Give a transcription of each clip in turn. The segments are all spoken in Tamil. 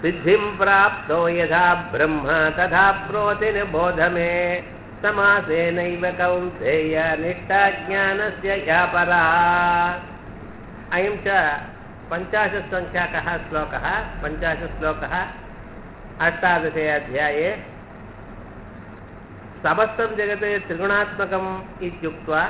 सिद्धिं प्राप्तो यथा ब्रह्म तथा प्रोति निबोध मे समासेनैव कौन्तेय निष्ठाज्ञानस्य या परा अयं च पञ्चाशत् सङ्ख्याकः श्लोकः पञ्चाशत् श्लोकः अष्टादशे अध्याये समस्तं जगत् त्रिगुणात्मकम् इत्युक्त्वा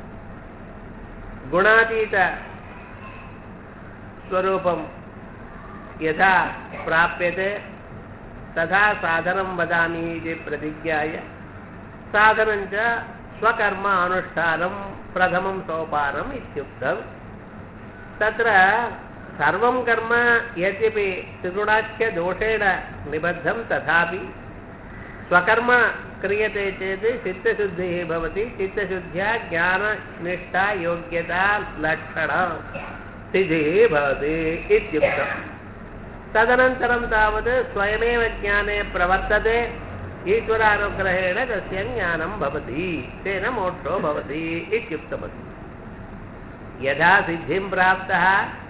गुणातीतस्वरूपं यथा प्राप्यते तथा साधनं वदामि इति प्रतिज्ञाय साधनं च स्वकर्म अनुष्ठानं प्रथमं सोपानम् इत्युक्तम् तत्र सर्वं कर्म यद्यपि त्रिगुणाख्यदोषेण निबद्धं तथापि स्वकर्म क्रियते चेत् चित्तशुद्धिः भवति चित्तशुद्ध्या ज्ञाननिष्ठा योग्यता लक्षण सिद्धिः भवति इत्युक्तम् तदनन्तरं तावत् स्वयमेव ज्ञाने प्रवर्तते ईश्वरानुग्रहेण तस्य ज्ञानं भवति तेन मोक्षो भवति इत्युक्तमस्ति यदा सिद्धिं प्राप्तः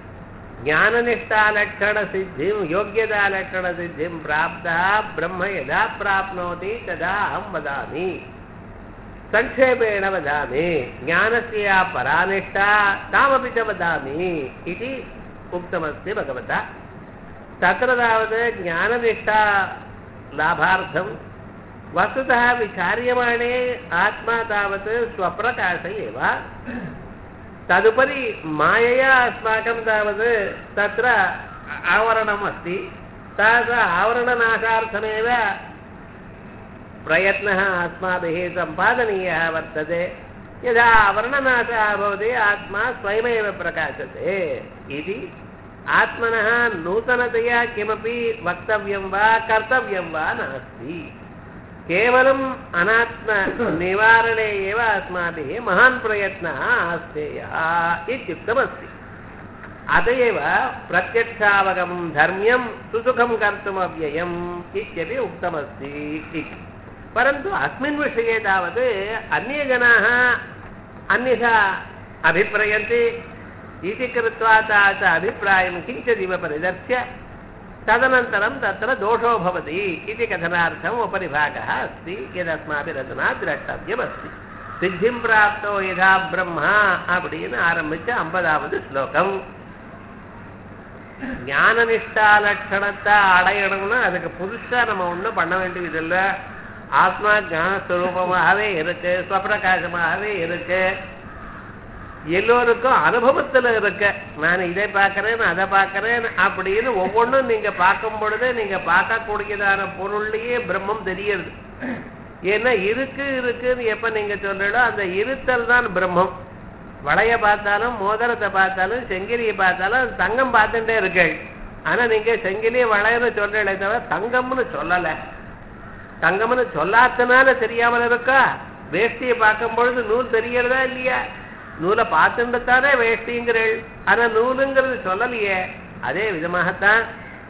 ज्ञाननिष्ठालक्षणसिद्धिं योग्यतालक्षणसिद्धिं प्राप्तः ब्रह्म यदा प्राप्नोति तदा अहं वदामि संक्षेपेण वदामि ज्ञानस्य या परानिष्ठा तामपि च वदामि इति उक्तमस्ति भगवता तत्र तावत् ज्ञाननिष्ठा लाभार्थं वस्तुतः विचार्यमाणे आत्मा तावत् स्वप्रकाश एव तदुपरि मायया अस्माकं तावत् तत्र आवरणम् अस्ति तादृश आवरणनाशार्थमेव प्रयत्नः अस्माभिः सम्पादनीयः वर्तते यदा आवरणनाशः भवति आत्मा स्वयमेव प्रकाशते इति आत्मनः नूतनतया किमपि वक्तव्यं वा कर्तव्यं वा नास्ति केवलम् अनात्मनिवारणे एव अस्माभिः महान् प्रयत्नः आस्तेयः इत्युक्तमस्ति अत एव प्रत्यक्षावगमं धर्म्यं सुसुखं कर्तुमव्ययम् इत्यपि उक्तमस्ति इति परन्तु अस्मिन् विषये तावत् अन्ये जनाः अन्यथा अभिप्रयन्ति इति कृत्वा तास अभिप्रायं किञ्चिदिव परिदर्श्य तदनन्तरं तत्र दोषो भवति इति कथनार्थम् उपरि भागः अस्ति यदस्माभिरचना द्रष्टव्यमस्ति சித்திம் பிராப்தோ யதா பிரம்மா அப்படின்னு ஆரம்பிச்சு ஐம்பதாவது ஸ்லோகம் ஞான நிஷ்டா லட்சணத்தை அடையணும்னா அதுக்கு புதுசா நம்ம ஒன்றும் பண்ண வேண்டியது இல்லை ஆத்மா ஞானஸ்வரூபமாகவே இருக்கு ஸ்வப்பிரகாசமாகவே இருக்கு எல்லோருக்கும் அனுபவத்துல இருக்க நான் இதை பார்க்கறேன் அதை பார்க்கறேன் அப்படின்னு ஒவ்வொன்றும் நீங்க பார்க்கும் பொழுது நீங்க பார்க்கக்கூடியதான பொருள்லயே பிரம்மம் தெரியுது ஏன்னா இருக்கு இருக்குன்னு எப்ப நீங்க சொல்றீங்களோ அந்த இருத்தல் தான் பிரம்மம் வளைய பார்த்தாலும் மோதிரத்தை பார்த்தாலும் செங்கிலியை பார்த்தாலும் தங்கம் பார்த்துட்டே இருக்கு ஆனா நீங்க செங்கிலியை வளையன்னு சொல்றீங்களே தவிர தங்கம்னு சொல்லல தங்கம்னு சொல்லாதனால தெரியாமல் இருக்கா வேஷ்டியை பார்க்கும் பொழுது நூல் தெரியறதா இல்லையா நூலை பார்த்துட்டு தானே வேஷ்டிங்கிறள் ஆனா நூலுங்கிறது சொல்லலையே அதே விதமாகத்தான்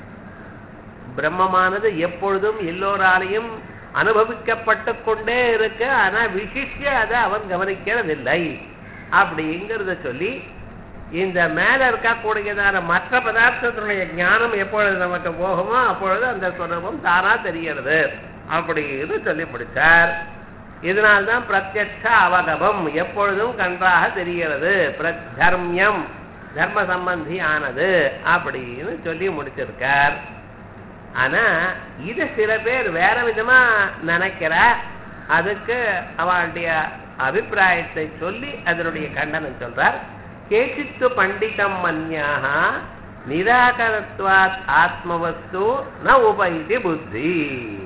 பிரம்மமானது எப்பொழுதும் எல்லோராலையும் அனுபவிக்கப்பட்டு கொண்டே இருக்கு ஆனா விசிஷ்ய அதை அவன் கவனிக்கிறதில்லை அப்படிங்கிறத சொல்லி இந்த மேல இருக்கக்கூடியதான மற்ற பதார்த்தத்தினுடைய ஞானம் எப்பொழுது நமக்கு போகுமோ அப்பொழுது அந்த சுரூபம் தானா தெரியறது அப்படின்னு சொல்லி முடிச்சார் இதனால்தான் பிரத்யட்ச அவகமம் எப்பொழுதும் கன்றாக தெரிகிறது தர்மியம் தர்ம சம்பந்தி ஆனது அப்படின்னு சொல்லி முடிச்சிருக்கார் ஆனா இத சில பேர் வேற விதமா நினைக்கிற அதுக்கு அவளுடைய அபிப்பிராயத்தை சொல்லி அதனுடைய கண்டனம் சொல்றார் கேச்சித்து பண்டிதம் மன்யாக நிராகரத்வாத் ஆத்மவஸ்து ந உபைதி புத்தி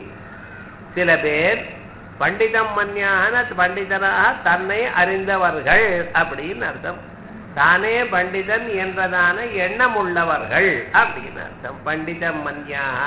சில பேர் பண்டிதம் மன்யான பண்டிதராக தன்னை அறிந்தவர்கள் அப்படின்னு அர்த்தம் தானே பண்டிதன் என்றதான எண்ணம் உள்ளவர்கள் அப்படின்னு அர்த்தம் பண்டிதம் மன்யாக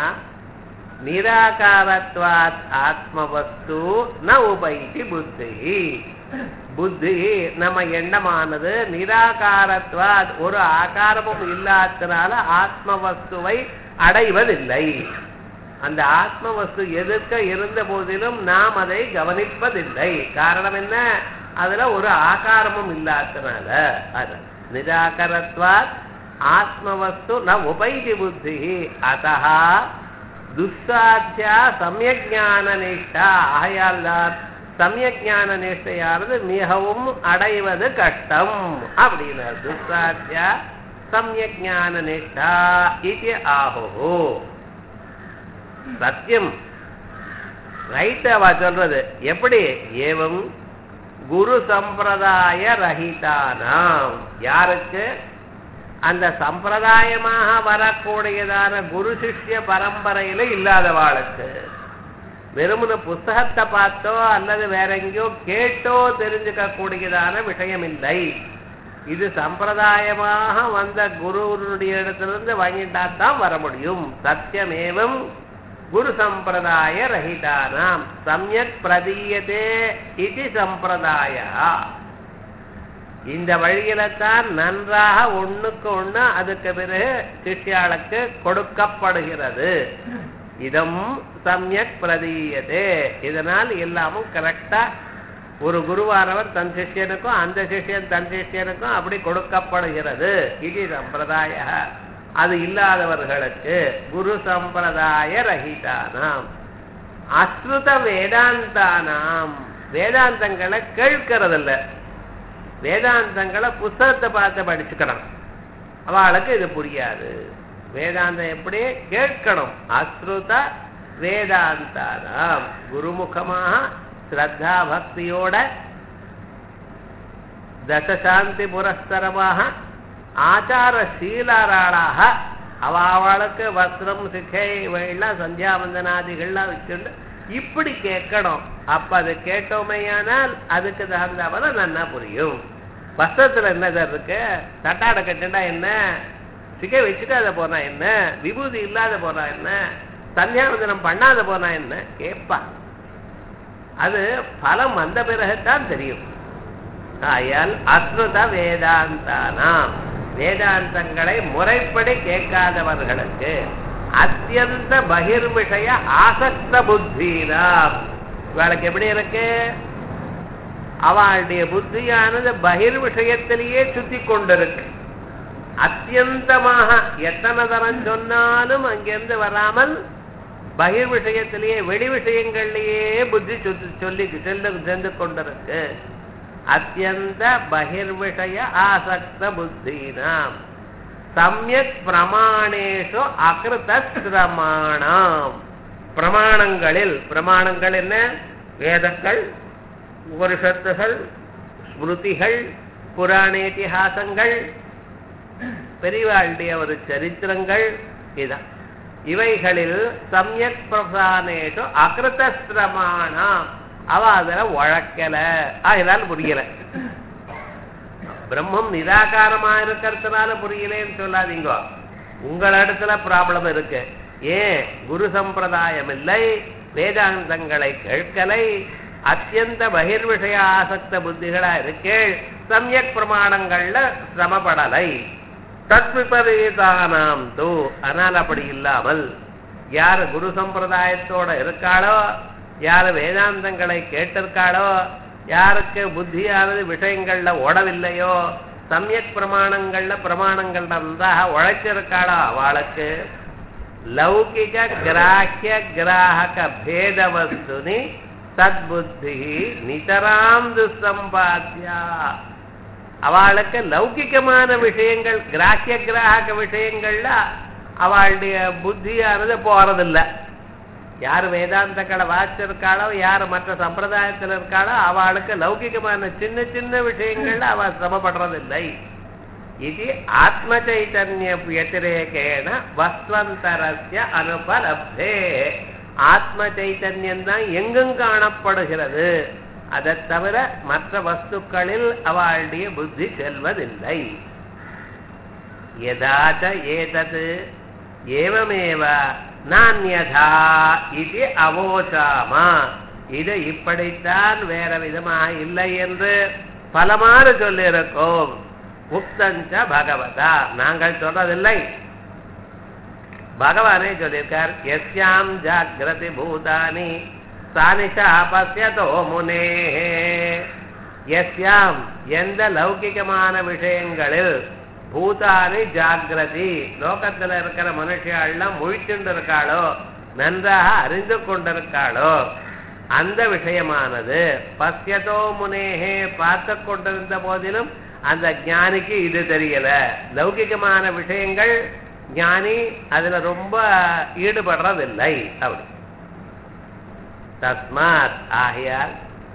நிராகாரத்வாத் ஆத்மவஸ்து ந உபைதி புத்தி புத்தி நம்ம எண்ணமானது நிராகாரத்வாத் ஒரு ஆகாரமும் இல்லாதனால ஆத்மவஸ்துவை அடைவதில்லை அந்த ஆத்மவஸ்து எதிர்க்க இருந்த போதிலும் நாம் அதை கவனிப்பதில்லை காரணம் என்ன அதுல ஒரு ஆகாரமும் இல்லாதனால அது நிராகரத்வாத் ஆத்மவஸ்து ந உபைதி புத்தி அத்தः துஸ்சாத்தியா சமயஜான நிஷ்டா ஆகையால் தான் சமயஜான நிஷ்டையானது மிகவும் அடைவது கஷ்டம் அப்படின்னார் துஸ்சாத்தியா சமயஜான நிஷ்டா இது ஆஹோ சத்தியம் ரைட் அவ சொல்றது எப்படி ஏவம் குரு சம்பிரதாய ரஹிதானாம் யாருக்கு அந்த சம்பிரதாயமாக வரக்கூடியதான குரு சிஷ்ய பரம்பரையில இல்லாதவாளுக்கு வெறுமன புஸ்தகத்தை பார்த்தோ அல்லது வேற எங்கேயோ கேட்டோ தெரிஞ்சுக்க கூடியதான விஷயம் இல்லை இது சம்பிரதாயமாக வந்த குருவனுடைய இடத்திலிருந்து வாங்கிட்டா தான் வர முடியும் சத்தியமேவம் குரு சம்பிரதாய ரஹிதானாம் சமயக் பிரதீயதே இது சம்பிரதாய இந்த வழியில தான் நன்றாக ஒண்ணுக்கு ஒண்ணு அதுக்கு பிறகு சிஷ்யாளுக்கு கொடுக்கப்படுகிறது இதம் சமயக் பிரதீயதே இதனால் எல்லாமும் கரெக்டா ஒரு குருவானவர் தன் சிஷ்யனுக்கும் அந்த சிஷ்யன் தன் சிஷ்யனுக்கும் அப்படி கொடுக்கப்படுகிறது இது சம்பிரதாய அது இல்லாதவர்களுக்கு குரு சம்பிரதாய ரஹிதானாம் அஸ்ருத வேதாந்தானாம் வேதாந்தங்களை கேட்கறதில்ல வேதாந்தங்களை புஸ்தகத்தை பார்த்து படிச்சுக்கணும் அவளுக்கு இது புரியாது வேதாந்தம் எப்படி கேட்கணும் அஸ்ருத வேதாந்தானாம் குருமுகமாக ஸ்ரத்தா பக்தியோட தசசாந்தி புரஸ்தரமாக ஆச்சார சீலாராளாக அவ அவளுக்கு வஸ்திரம் சிக்கை இவையெல்லாம் சந்தியாவந்தனாதிகள்லாம் வச்சுண்டு இப்படி கேட்கணும் அப்ப அது கேட்டோமையானால் அதுக்கு தகுந்தவரை நன்னா புரியும் வஸ்திரத்துல என்ன சார் இருக்கு தட்டாட கட்டுண்டா என்ன சிகை வச்சுக்காத போனா என்ன விபூதி இல்லாத போனா என்ன சந்தியாவந்தனம் பண்ணாத போனா என்ன கேட்பா அது பலம் வந்த பிறகுதான் தெரியும் ஆயால் அஸ்ருத வேதாந்தானாம் வேதாந்தங்களை முறைப்படி கேட்காதவர்களுக்கு அத்தியந்த பகிர்விஷய ஆசக்த புத்தினாம் இவளுக்கு எப்படி இருக்கு அவளுடைய புத்தியானது பகிர் விஷயத்திலேயே சுத்தி கொண்டிருக்கு அத்தியந்தமாக எத்தனை தரம் சொன்னாலும் அங்கிருந்து வராமல் பகிர் விஷயத்திலேயே வெளி விஷயங்கள்லயே புத்தி சுத்தி சொல்லி சென்று சென்று கொண்டிருக்கு அத்தியந்த பகிர்விஷய ஆசக்த புத்தீனாம் சமயக் பிரமாணேஷு அகிருத சிரமாணம் பிரமாணங்களில் பிரமாணங்கள் என்ன வேதங்கள் உபனிஷத்துகள் ஸ்மிருதிகள் புராணேதிஹாசங்கள் பெரியவாளுடைய ஒரு சரித்திரங்கள் இதான் இவைகளில் சமயக் பிரசானேஷு அகிருத சிரமாணம் அவ அதுல உழக்கல அதனால புரியல பிரம்மம் நிராகாரமா இருக்கிறதுனால புரியலேன்னு சொல்லாதீங்க உங்களிடத்துல ப்ராப்ளம் இருக்கு ஏன் குரு சம்பிரதாயம் இல்லை வேதாந்தங்களை கேட்கலை அத்தியந்த பகிர்விஷய ஆசக்த புத்திகளா இருக்கேள் சமயக் பிரமாணங்கள்ல சிரமப்படலை தத் விபரீதானாம் தூ ஆனால் அப்படி இல்லாமல் யார் குரு சம்பிரதாயத்தோட இருக்காளோ யார் வேதாந்தங்களை கேட்டிருக்காளோ யாருக்கு புத்தியானது விஷயங்கள்ல ஓடவில்லையோ சமயக் பிரமாணங்கள்ல பிரமாணங்கள் நன்றாக உழைச்சிருக்காளோ அவளுக்கு லௌகிக கிராஹ்ய கிராஹக பேத வஸ்துனி சத்புத்தி நிதராம் துசம்பாத்தியா அவளுக்கு லௌகிகமான விஷயங்கள் கிராஹ்ய கிராஹக விஷயங்கள்ல அவளுடைய புத்தியானது போறதில்லை யார் வேதாந்தங்களை வாசிச்சிருக்காளோ யார் மற்ற சம்பிரதாயத்தில் இருக்காளோ அவளுக்கு லௌகிகமான சின்ன சின்ன விஷயங்கள்ல அவ சிரமப்படுறதில்லை இது ஆத்ம சைத்தன்ய வத்திரேகேன வஸ்வந்தரஸ்ய அனுபலப்தே ஆத்ம சைத்தன்யம் தான் எங்கும் காணப்படுகிறது அதை தவிர மற்ற வஸ்துக்களில் அவளுடைய புத்தி செல்வதில்லை யதாச்ச ஏதது ஏவமேவ நான்யதா இது அவோசாமா இது இப்படித்தான் வேற விதமாக இல்லை என்று பலமாறு சொல்லியிருக்கோம் உக்தஞ்ச பகவதா நாங்கள் சொல்றதில்லை பகவானே சொல்லியிருக்கார் எஸ்யாம் ஜாகிரதி பூதானி சானிஷா பசியதோ முனே எஸ்யாம் எந்த லௌகிகமான விஷயங்களில் பூதானி ஜாகிரதி லோகத்துல இருக்கிற மனுஷியாள்லாம் முழிச்சுண்டு இருக்காளோ நன்றாக அறிந்து கொண்டிருக்காளோ அந்த விஷயமானது பசியதோ முனேகே பார்த்து கொண்டிருந்த போதிலும் அந்த ஞானிக்கு இது தெரியல லௌகிகமான விஷயங்கள் ஞானி அதுல ரொம்ப ஈடுபடுறதில்லை அப்படி தஸ்மாத் ஆகையால்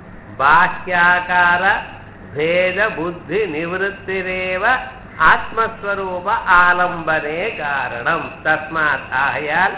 பாஹ்யாகார பேத புத்தி நிவத்திரேவ ஆத்மஸ்வரூப ஆலம்பனே காரணம் தஸ்மாத் ஆகையால்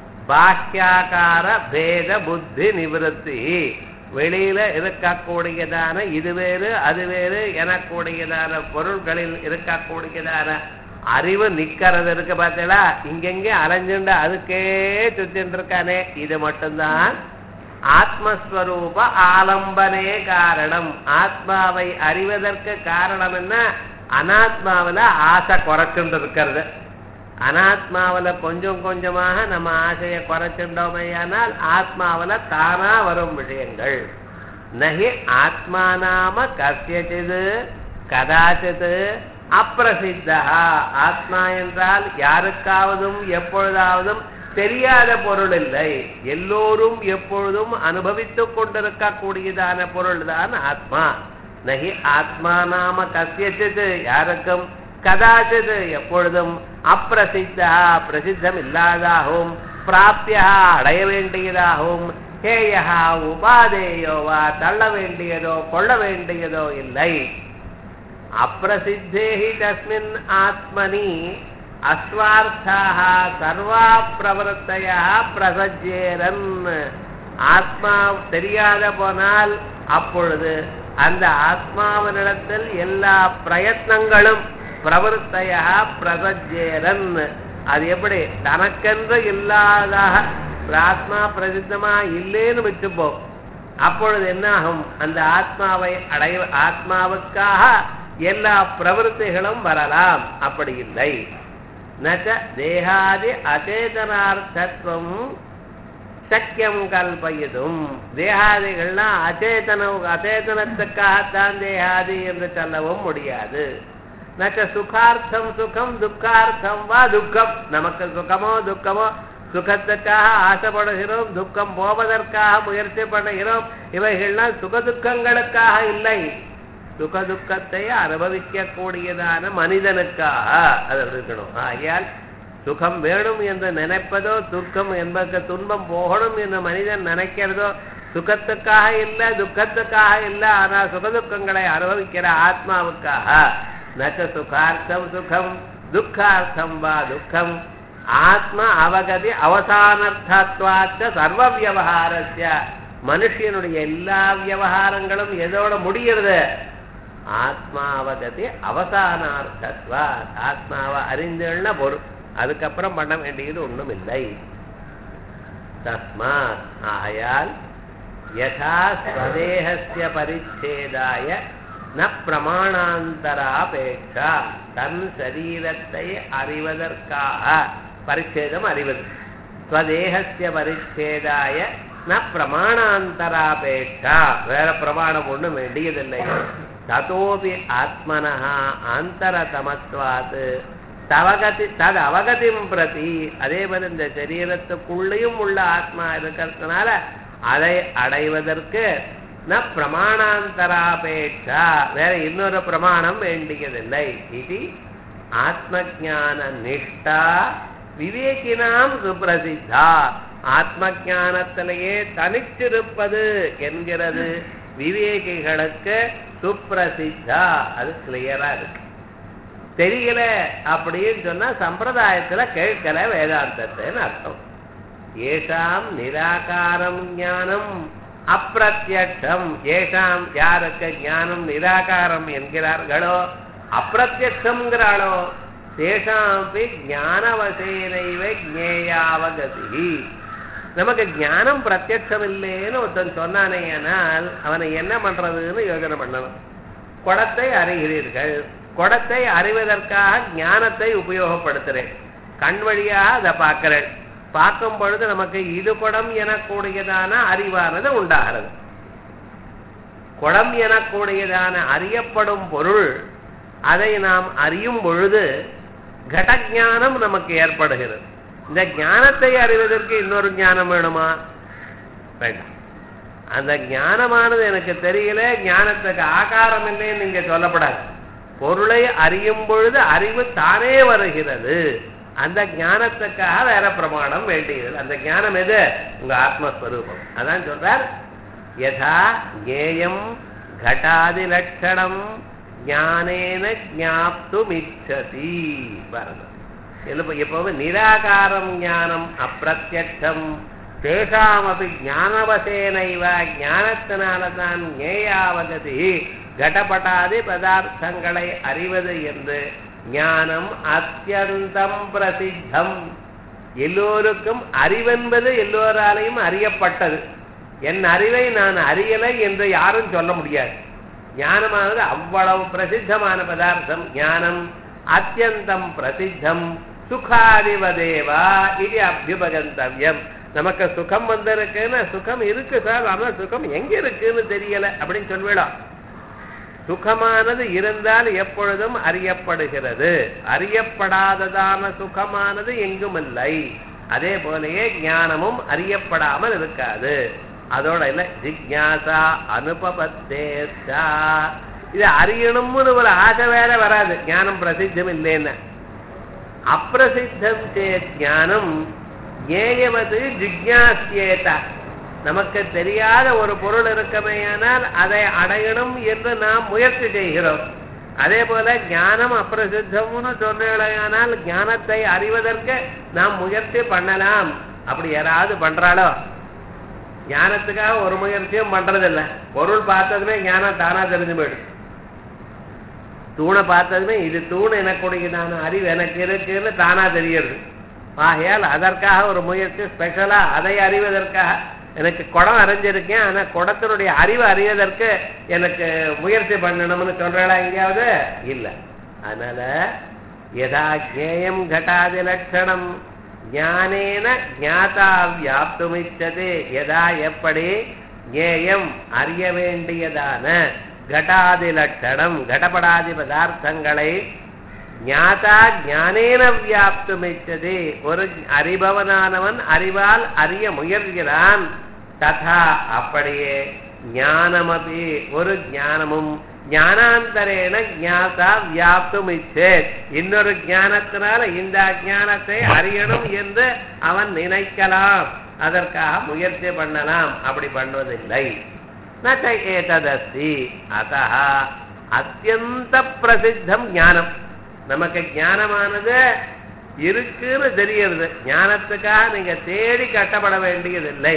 பாஹ்யாகார பேத புத்தி நிவத்தி வெளியில இருக்கக்கூடியதான இது வேறு அது வேறு எனக்கூடியதான பொருள்களில் இருக்கக்கூடியதான அறிவு நிக்கிறது இருக்கு பார்த்தீங்களா இங்கெங்கே அலைஞ்சுண்டு அதுக்கே சுத்தின்னு இருக்கானே இது மட்டும்தான் ஆத்மஸ்வரூப ஆலம்பனே காரணம் ஆத்மாவை அறிவதற்கு காரணம் என்ன அனாத்மாவில ஆசை குறைச்சுண்டு இருக்கிறது அனாத்மாவில கொஞ்சம் கொஞ்சமாக நம்ம ஆசையை குறைச்சுட்டோமையானால் ஆத்மாவில தானா வரும் விஷயங்கள் நகி ஆத்மா நாம கசியச்சிது கதாச்சித் அப்பிரசித்தா ஆத்மா என்றால் யாருக்காவதும் எப்பொழுதாவதும் தெரியாத பொருள் இல்லை எல்லோரும் எப்பொழுதும் அனுபவித்துக் கொண்டிருக்கக்கூடியதான பொருள் தான் ஆத்மா நகி ஆத்மா நாம கசியச்சித் யாருக்கும் கதாச்சித் எப்பொழுதும் அப்பிரசித்தா பிரசித்தம் இல்லாதாகவும் பிராப்தியா அடைய வேண்டியதாகவும் ஹேயா உபாதேயோவா தள்ள வேண்டியதோ கொள்ள வேண்டியதோ இல்லை அப்பிரசித்தேஹி தஸ்மின் ஆத்மனி அஸ்வார்த்தாக சர்வா பிரவருத்தையா பிரசஜேரன் ஆத்மா தெரியாத போனால் அப்பொழுது அந்த ஆத்மாவனிடத்தில் எல்லா பிரயத்னங்களும் பிரவருத்தையா பிரசஜேரன் அது எப்படி தனக்கென்று இல்லாதாக ஆத்மா பிரசித்தமா இல்லேன்னு விட்டுப்போம் அப்பொழுது என்ன ஆகும் அந்த ஆத்மாவை அடைய ஆத்மாவுக்காக எல்லா பிரவருத்திகளும் வரலாம் அப்படி இல்லை நச்ச தேகாதி அச்சேதனார்த்தத்துவம் சக்கியம் கல்பயிதும் தேகாதிகள்லாம் அச்சேதன அச்சேதனத்துக்காகத்தான் தேகாதி என்று சொல்லவும் முடியாது நச்ச சுகார்த்தம் சுகம் துக்கார்த்தம் வா துக்கம் நமக்கு சுகமோ துக்கமோ சுகத்துக்காக ஆசைப்படுகிறோம் துக்கம் போவதற்காக முயற்சி பண்ணுகிறோம் இவைகள்லாம் சுகதுக்கங்களுக்காக இல்லை சுகதுக்கத்தை அனுபவிக்க கூடியதான மனிதனுக்காக அது இருக்கணும் ஆகையால் சுகம் வேணும் என்று நினைப்பதோ துக்கம் என்பதற்கு துன்பம் போகணும் என்று மனிதன் நினைக்கிறதோ சுகத்துக்காக இல்லை துக்கத்துக்காக இல்லை ஆனால் சுகதுக்கங்களை அனுபவிக்கிற ஆத்மாவுக்காக நச்ச சுகார்த்தம் சுகம் துக்கார்த்தம் வா துக்கம் ஆத்ம அவகதி அவசானர்த்தத்வாச்ச சர்வ வியவகாரஸ்ய மனுஷனுடைய எல்லா வியவகாரங்களும் எதோட முடிகிறது ஆத்மாவகதி அவசானார்த்தத்வா ஆத்மாவை அறிந்துள்ள பொருள் அதுக்கப்புறம் பண்ண வேண்டியது ஒண்ணும் இல்லை தஸ்மாத் ஆயால் யதா ஸ்வதேகஸ்ய பரிச்சேதாய ந பிரமாணாந்தராபேட்சா தன் சரீரத்தை அறிவதற்காக பரிச்சேதம் அறிவது ஸ்வதேகஸ்ய பரிச்சேதாய ந பிரமாணாந்தராபேட்சா வேற பிரமாணம் ஒண்ணும் வேண்டியதில்லை ததோபி ஆத்மனஹா ஆந்தரதமத்வாத் தவகதி தது அவகதிம் பிரதி அதே மாதிரி இந்த சரீரத்துக்குள்ளேயும் உள்ள ஆத்மா இருக்கிறதுனால அதை அடைவதற்கு ந பிரமாணாந்தராபேட்சா வேற இன்னொரு பிரமாணம் வேண்டியதில்லை இது ஆத்ம ஜான நிஷ்டா விவேகினாம் சுப்பிரசித்தா ஆத்ம ஜானத்திலேயே தனிச்சிருப்பது என்கிறது விவேகிகளுக்கு சுப்பிரசித்தா அது கிளியரா இருக்கு தெரியல அப்படின்னு சொன்னா சம்பிரதாயத்துல கேட்கல வேதாந்தத்தைன்னு அர்த்தம் ஏஷாம் நிராகாரம் ஞானம் அப்பிரத்யட்சம் ஏஷாம் யாருக்கு ஞானம் நிராகாரம் என்கிறார்களோ அப்பிரத்யட்சம்ங்கிறாளோ தேஷாம்பி ஞானவசேனைவ ஜேயாவகதி நமக்கு ஞானம் பிரத்யட்சம் இல்லைன்னு ஒருத்தன் சொன்னானே ஆனால் அவனை என்ன பண்றதுன்னு யோசனை பண்ணணும் குடத்தை அறிகிறீர்கள் குடத்தை அறிவதற்காக ஞானத்தை உபயோகப்படுத்துறேன் கண் வழியாக அதை பார்க்கிறேன் பார்க்கும் பொழுது நமக்கு இது குடம் எனக்கூடியதான அறிவானது உண்டாகிறது குடம் எனக்கூடியதான அறியப்படும் பொருள் அதை நாம் அறியும் பொழுது கடஞானம் நமக்கு ஏற்படுகிறது இந்த ஞானத்தை அறிவதற்கு இன்னொரு ஞானம் வேணுமா வேண்டாம் அந்த ஞானமானது எனக்கு தெரியல ஞானத்துக்கு ஆகாரம் இல்லைன்னு நீங்க சொல்லப்படாது பொருளை அறியும் பொழுது அறிவு தானே வருகிறது அந்த ஞானத்துக்காக வேற பிரமாணம் வேண்டியது அந்த ஞானம் எது உங்க ஆத்மஸ்வரூபம் அதான் சொல்றார் யதா ஞேயம் घटादि லட்சணம் ஞானேன ஞாப்துமிச்சதி பாருங்க இல்ல எப்பவும் நிராகாரம் ஞானம் அப்பிரத்யட்சம் தேசாமபி ஞானவசேனைவ ஞானத்தினால தான் ஞேயாவகதி கடபடாதி பதார்த்தங்களை அறிவது என்று ஞானம் அத்தியந்தம் பிரசித்தம் எல்லோருக்கும் அறிவென்பது எல்லோராலையும் அறியப்பட்டது என் அறிவை நான் அறியலை என்று யாரும் சொல்ல முடியாது ஞானமானது அவ்வளவு பிரசித்தமான பதார்த்தம் ஞானம் அத்தியந்தம் பிரசித்தம் சுகாதிவதேவா இது அபியுபகந்தவியம் நமக்கு சுகம் வந்திருக்குன்னு சுகம் இருக்கு சார் ஆனா சுகம் எங்க இருக்குன்னு தெரியல அப்படின்னு சொல்லிவிடும் சுகமானது இருந்தால் எப்பொழுதும் அறியப்படுகிறது அறியப்படாததான சுகமானது எங்கும் இல்லை அதே போலயே ஞானமும் அறியப்படாமல் இருக்காது அதோட இல்ல ஜிக்யாசா அனுபபத்தேச்சா இது அறியணும்னு ஒரு ஆசை வேற வராது ஞானம் பிரசித்தம் இல்லைன்னு அப்பிரசித்தம் சேத் ஞானம் ஏயவது ஜிக்யாசியேதா நமக்கு தெரியாத ஒரு பொருள் இருக்கமேயானால் அதை அடையணும் என்று நாம் முயற்சி செய்கிறோம் அதே போல ஞானம் அப்பிரசித்தம்னு சொன்னால் ஞானத்தை அறிவதற்கு நாம் முயற்சி பண்ணலாம் அப்படி யாராவது பண்றாளோ ஞானத்துக்காக ஒரு முயற்சியும் பண்றதில்ல பொருள் பார்த்ததுமே ஞானம் தானா தெரிஞ்சு போயிடும் தூணை பார்த்ததுமே இது தூண் எனக்குடையதான அறிவு எனக்கு இருக்குன்னு தானா தெரியுது ஆகையால் அதற்காக ஒரு முயற்சி ஸ்பெஷலா அதை அறிவதற்காக எனக்கு குடம் அறிஞ்சிருக்கேன் ஆனா குடத்தினுடைய அறிவு அறிவதற்கு எனக்கு முயற்சி பண்ணணும்னு சொல்றா எங்கேயாவது இல்ல அதனால யதா ஜேயம் கட்டாதி லட்சணம் ஞானேன ஞாதா வியாப்துமிச்சது யதா எப்படி ஜேயம் அறிய வேண்டியதான கட்டாதி லட்சணம் கடபடாதி பதார்த்தங்களை ஞாதா ஞானேன வியாப்துமிச்சது ஒரு அறிபவனானவன் அறிவால் அறிய முயல்கிறான் ததா அப்படியே ஞானமபி ஒரு ஞானமும் ஞானாந்தரேன ஞாதா வியாப்துமிச்சே இன்னொரு ஞானத்தினால இந்த ஞானத்தை அறியணும் என்று அவன் நினைக்கலாம் அதற்காக முயற்சி பண்ணலாம் அப்படி பண்ணுவதில்லை நச்ச ஏததஸ்தி அத்த அத்தியந்த பிரசித்தம் ஞானம் நமக்கு ஞானமானது இருக்குன்னு தெரிகிறது ஞானத்துக்காக நீங்க தேடி கட்டப்பட வேண்டியதில்லை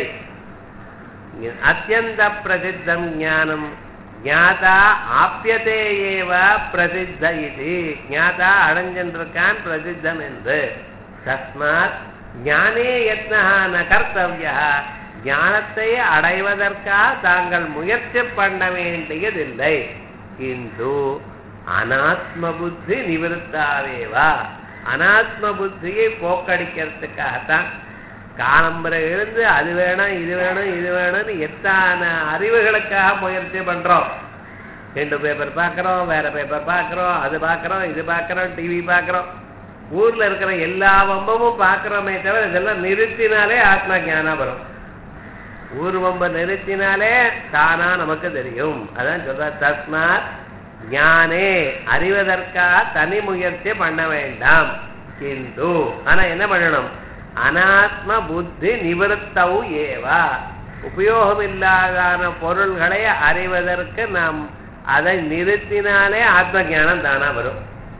அத்தியந்த பிரசித்தம் ஞானம் ஞாதா ஆப்பியதே ஏவ பிரசித்த இது ஞாதா அடைஞ்சின்றிருக்கான் பிரசித்தம் என்று தஸ்மாத் ஞானே யத்னா ந கர்த்தவியா ஞானத்தை அடைவதற்காக தாங்கள் முயற்சி பண்ண வேண்டியதில்லை இந்து அனாத்ம புத்தி நிவிருத்தாவேவா அனாத்ம புத்தியை போக்கடிக்கிறதுக்காகத்தான் காலம்பரை எழுந்து அது வேணும் இது வேணும் இது வேணும்னு எத்தனை அறிவுகளுக்காக முயற்சி பண்றோம் ரெண்டு பேப்பர் பார்க்குறோம் வேற பேப்பர் பார்க்குறோம் அது பார்க்குறோம் இது பார்க்குறோம் டிவி பார்க்குறோம் ஊர்ல இருக்கிற எல்லா வம்பமும் பார்க்குறோமே தவிர இதெல்லாம் நிறுத்தினாலே ஆத்மா ஞானம் வரும் ஊர் வம்ப நிறுத்தினாலே தானா நமக்கு தெரியும் அதான் சொல்ற தஸ்மாத் ஞானே அறிவதற்காக தனி முயற்சி பண்ண வேண்டாம் கிந்து ஆனா என்ன பண்ணணும் அனாத்ம புத்தி நிவர்த்தவு ஏவா உபயோகமில்லாதான பொருள்களை அறிவதற்கு நாம் அதை நிறுத்தினாலே ஆத்ம ஞானம் தானா வரும்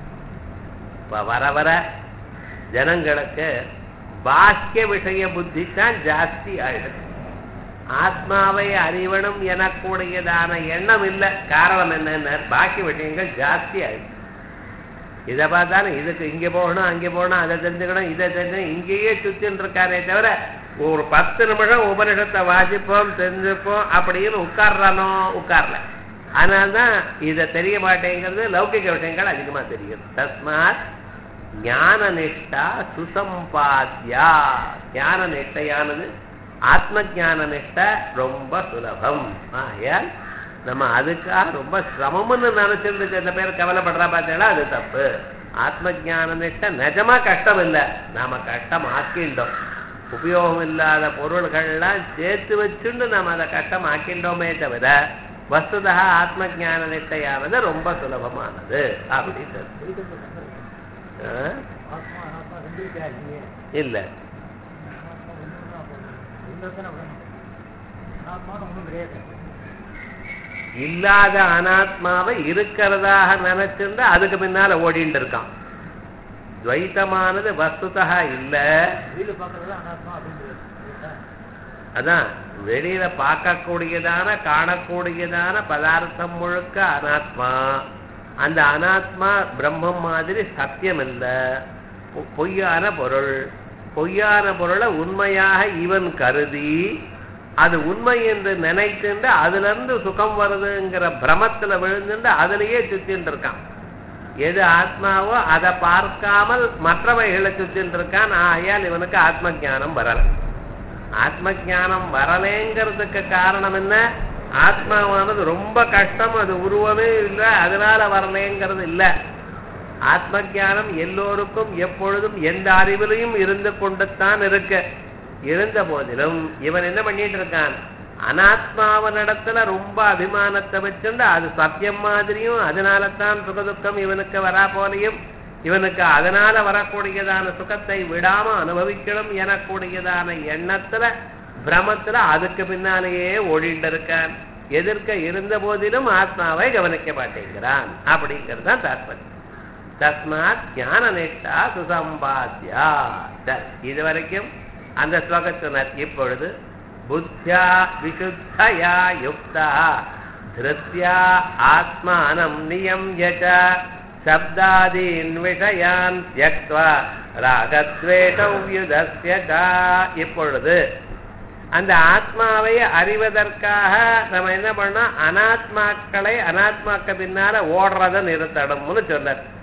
இப்ப வர வர ஜனங்களுக்கு பாக்கிய விஷய புத்தி தான் ஜாஸ்தி ஆயிடுது ஆத்மாவை அறிவனும் எனக்கூடியதான எண்ணம் இல்லை காரணம் என்னன்னு பாக்கி விஷயங்கள் ஜாஸ்தி ஆயிடுச்சு இதை பார்த்தாலும் இதுக்கு இங்கே போகணும் அங்கே போகணும் அதை தெரிஞ்சுக்கணும் இதை தெரிஞ்சுக்கணும் இங்கேயே சுத்தின்னு இருக்காரே தவிர ஒரு பத்து நிமிஷம் உபனிஷத்தை வாசிப்போம் தெரிஞ்சுப்போம் அப்படின்னு உட்கார்றானோ உட்கார்ல அதனால்தான் இதை தெரிய மாட்டேங்கிறது லௌகிக விஷயங்கள் அதிகமா தெரியும் தஸ்மாத் ஞான நிஷ்டா சுசம்பாத்தியா ஞான நிஷ்டையானது ஆத்ம ஜான நிஷ்ட ரொம்ப சுலபம் ஆகையால் நம்ம அதுக்காக ரொம்ப சிரமம்னு நினைச்சிருந்து சில பேர் கவலைப்படுறா பார்த்தீங்களா அது தப்பு ஆத்ம ஞான நிஷ்ட நிஜமா கஷ்டம் இல்லை நாம கஷ்டம் ஆக்கிண்டோம் உபயோகம் இல்லாத பொருள்கள்லாம் சேர்த்து வச்சுண்டு நாம அதை கஷ்டம் ஆக்கிண்டோமே தவிர வஸ்துதா ஆத்ம ஞான நிஷ்டையானது ரொம்ப சுலபமானது அப்படின்னு ஆ? ஆத்மா அனாத்மா ரெண்டு இருக்கா இல்லையே இல்ல அனாத்மா ஒண்ணுன்னா போதும். இருந்தா தானே விடணும் அனாத்மான்னு ஒண்ணும் கிடையாது இல்லாத அனாத்மாவை இருக்கிறதாக நினைச்சிருந்து அதுக்கு பின்னால ஓடிட்டு இருக்கான் துவைத்தமானது வஸ்துதா இல்ல வெளியில பாக்குறது அனாத்மா அப்படின்றது சரிங்களா? அதான் வெளியில பார்க்கக்கூடியதான காணக்கூடியதான பதார்த்தம் முழுக்க அனாத்மா அந்த அனாத்மா பிரம்மம் மாதிரி சத்தியம் இல்ல பொ- பொய்யான பொருள் பொய்யான பொருளை உண்மையாக இவன் கருதி அது உண்மை என்று நினைத்துண்டு அதுல இருந்து சுகம் வருதுங்கிற பிரமத்துல விழுந்துண்டு அதுலயே சுத்தின்னு இருக்கான் எது ஆத்மாவோ அதை பார்க்காமல் மற்றவைகளை சுத்தின்னு இருக்கான் ஆகையால் இவனுக்கு ஆத்ம ஞானம் வரல ஆத்ம ஞானம் வரலேங்கிறதுக்கு காரணம் என்ன ஆத்மாவானது ரொம்ப கஷ்டம் அது உருவமே இல்லை அதனால வரலேங்கிறது இல்லை ஆத்ம ஞானம் எல்லோருக்கும் எப்பொழுதும் எந்த அறிவிலையும் இருந்து கொண்டுத்தான் இருக்கு இருந்த போதிலும் இவன் என்ன பண்ணிட்டு இருக்கான் அனாத்மாவனிடத்துல ரொம்ப அபிமானத்தை வச்சுண்டு அது சத்தியம் மாதிரியும் அதனால தான் சுகதுக்கம் இவனுக்கு வரா போலையும் இவனுக்கு அதனால வரக்கூடியதான சுகத்தை விடாம அனுபவிக்கணும் எனக்கூடியதான எண்ணத்துல பிரமத்துல அதுக்கு பின்னாலேயே ஓடிட்டு இருக்கான் எதிர்க்க இருந்த போதிலும் ஆத்மாவை கவனிக்க மாட்டேங்கிறான் அப்படிங்கிறது தான் தாற்பயம் தஸ்மாத் ஞான நிஷ்டா சுசம்பாத்தியா சரி, இதுவரைக்கும் அந்த ஸ்லோகத்தினர் இப்பொழுது புத்தியா விசுத்தயா யுக்தா திருத்யா ஆத்மானம் நியம்யச்ச சப்தாதீன் விஷயான் தியக்த்வா ராகத்வேஷவ்யுதஸ்ய ச. இப்பொழுது அந்த ஆத்மாவை அறிவதற்காக நம்ம என்ன பண்ணோம் அனாத்மாக்களை அனாத்மாக்க பின்னால ஓடுறத நிறுத்தணும்னு சொன்னார்